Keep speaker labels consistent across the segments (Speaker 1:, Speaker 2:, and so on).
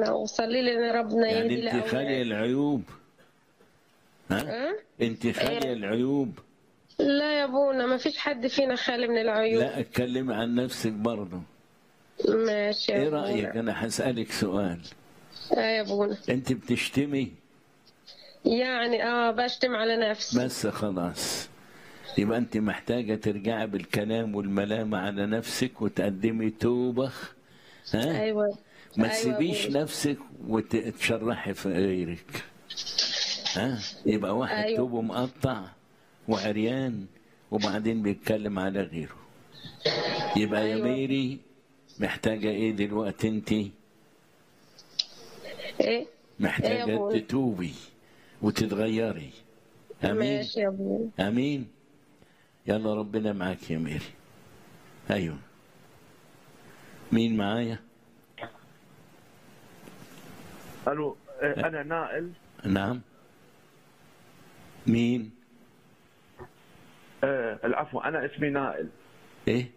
Speaker 1: ابونا وصلي لنا ربنا يهدي
Speaker 2: يعني انت خالية
Speaker 1: الاولاد
Speaker 2: العيوب ها
Speaker 1: أه؟
Speaker 2: انت خالية العيوب
Speaker 1: لا يا ابونا ما فيش حد فينا خالي من العيوب
Speaker 2: لا اتكلم عن نفسك برضه
Speaker 1: ماشي يا
Speaker 2: ايه
Speaker 1: ابونا
Speaker 2: رأيك انا هسألك سؤال
Speaker 1: اه يا ابونا
Speaker 2: انت بتشتمي
Speaker 1: يعني اه بشتم على نفسي
Speaker 2: بس خلاص يبقى انت محتاجة ترجعي بالكلام والملامة على نفسك وتقدمي توبة ها
Speaker 1: ايوه
Speaker 2: ما
Speaker 1: أيوة
Speaker 2: تسيبيش
Speaker 1: أبونا.
Speaker 2: نفسك وتشرحي في غيرك ها يبقى واحد
Speaker 1: أيوة.
Speaker 2: توبه مقطع وعريان وبعدين بيتكلم على غيره يبقى يا
Speaker 1: أيوة.
Speaker 2: ميري محتاجة ايه دلوقتي انت
Speaker 1: ايه إيه يا
Speaker 2: محتاجة
Speaker 1: أبوي؟
Speaker 2: تتوبي وتتغيري امين
Speaker 1: ماشي يا ابونا
Speaker 2: امين يلا ربنا معاك يا ميري ايوه مين معايا
Speaker 3: الو آه، انا نائل
Speaker 2: نعم مين
Speaker 3: آه، العفو انا اسمي نائل
Speaker 2: ايه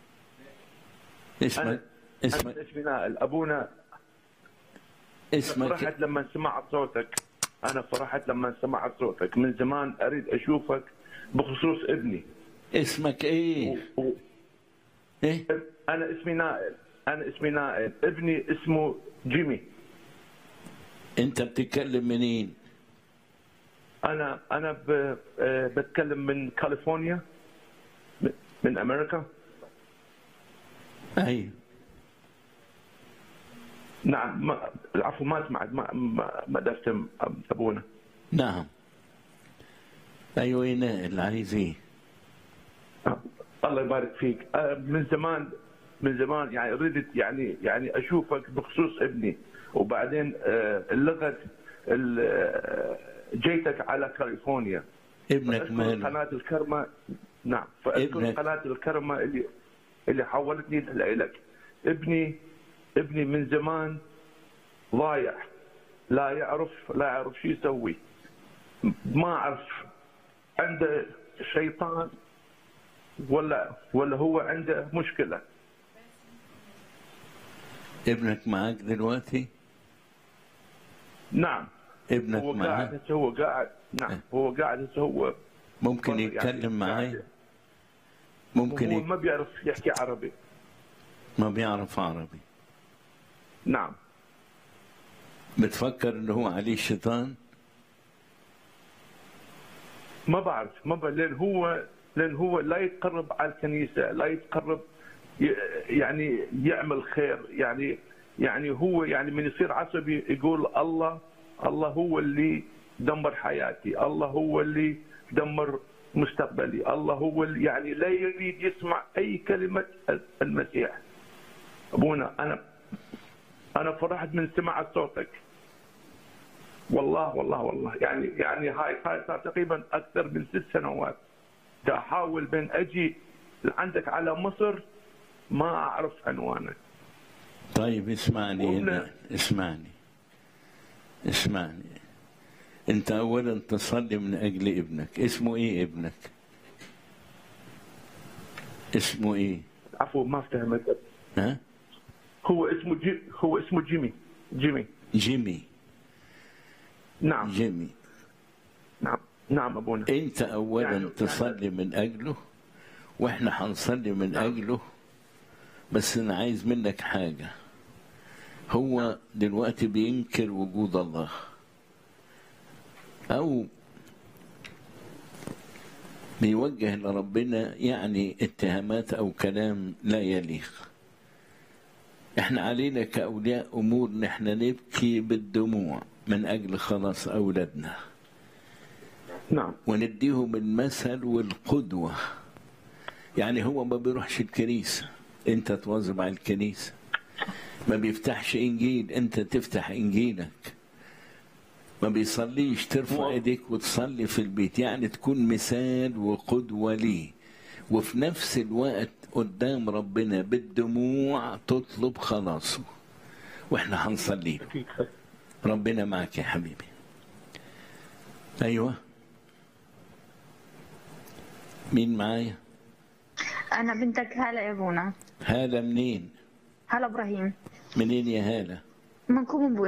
Speaker 2: اسمك
Speaker 3: انا
Speaker 2: اسمك
Speaker 3: أنا اسمي نائل ابونا
Speaker 2: اسمك
Speaker 3: فرحت لما سمعت صوتك انا فرحت لما سمعت صوتك من زمان اريد اشوفك بخصوص ابني
Speaker 2: اسمك ايه
Speaker 3: و- و-
Speaker 2: ايه
Speaker 3: انا اسمي نائل انا اسمي نائل ابني اسمه جيمي
Speaker 2: انت بتتكلم منين
Speaker 3: انا انا ب... آه، بتكلم من كاليفورنيا م- من امريكا
Speaker 2: ايوه
Speaker 3: نعم ما... العفو ما سمعت ما ما, ما درت ابونا
Speaker 2: نعم ايوه ايه نائل عايز ايه
Speaker 3: الله يبارك فيك آه، من زمان من زمان يعني ردت يعني يعني اشوفك بخصوص ابني وبعدين آه، لغت ال- آه، جيتك على كاليفورنيا
Speaker 2: ابنك
Speaker 3: فأذكر
Speaker 2: ماله
Speaker 3: قناة الكرمة نعم فاذكر
Speaker 2: ابنك.
Speaker 3: قناة الكرمة اللي اللي حولتني لك ابني ابني من زمان ضايع لا يعرف لا يعرف شو يسوي ما اعرف عنده شيطان ولا ولا هو عنده مشكله
Speaker 2: ابنك معاك دلوقتي
Speaker 3: نعم
Speaker 2: ابنك
Speaker 3: هو
Speaker 2: معاك
Speaker 3: قاعد هسه هو قاعد نعم هو قاعد هسه هو
Speaker 2: ممكن
Speaker 3: يعني
Speaker 2: يتكلم
Speaker 3: قاعد-
Speaker 2: معاي ممكن
Speaker 3: هو
Speaker 2: ي...
Speaker 3: ما بيعرف يحكي عربي
Speaker 2: ما بيعرف عربي
Speaker 3: نعم
Speaker 2: بتفكر انه هو عليه شيطان
Speaker 3: ما بعرف ما بعرف لان هو لان هو لا يتقرب على الكنيسه لا يتقرب ي- يعني يعمل خير يعني يعني هو يعني من يصير عصبي يقول الله الله هو اللي دمر حياتي الله هو اللي دمر مستقبلي الله هو اللي يعني لا يريد يسمع اي كلمه المسيح ابونا انا انا فرحت من سماع صوتك والله والله والله يعني يعني هاي هاي صار تقريبا اكثر من ست سنوات دا احاول بين اجي عندك على مصر ما اعرف عنوانك
Speaker 2: طيب اسمعني
Speaker 3: قلنا-
Speaker 2: اسمعني اسمعني انت اولا تصلي من اجل ابنك اسمه ايه ابنك اسمه ايه
Speaker 3: عفوا ما فهمت
Speaker 2: ها
Speaker 3: هو اسمه جي هو اسمه جيمي جيمي
Speaker 2: جيمي
Speaker 3: نعم
Speaker 2: جيمي
Speaker 3: نعم نعم ابونا
Speaker 2: انت اولا
Speaker 3: يعني-
Speaker 2: تصلي من اجله واحنا هنصلي من
Speaker 3: نعم.
Speaker 2: اجله بس انا عايز منك حاجه هو دلوقتي بينكر وجود الله او بيوجه لربنا يعني اتهامات او كلام لا يليق احنا علينا كاولياء امور نحن نبكي بالدموع من اجل خلاص اولادنا
Speaker 3: نعم
Speaker 2: ونديهم المثل والقدوة يعني هو ما بيروحش الكنيسة انت تواظب على الكنيسة ما بيفتحش انجيل انت تفتح انجيلك ما بيصليش ترفع
Speaker 3: هو-
Speaker 2: ايديك وتصلي في البيت يعني تكون مثال وقدوة ليه وفي نفس الوقت قدام ربنا بالدموع تطلب خلاصه واحنا هنصلي له
Speaker 3: أكيد.
Speaker 2: ربنا معك يا حبيبي ايوه مين معايا
Speaker 4: أنا بنتك هالة يا أبونا
Speaker 2: هالة منين
Speaker 4: هلا إبراهيم
Speaker 2: منين يا هالة
Speaker 4: منكم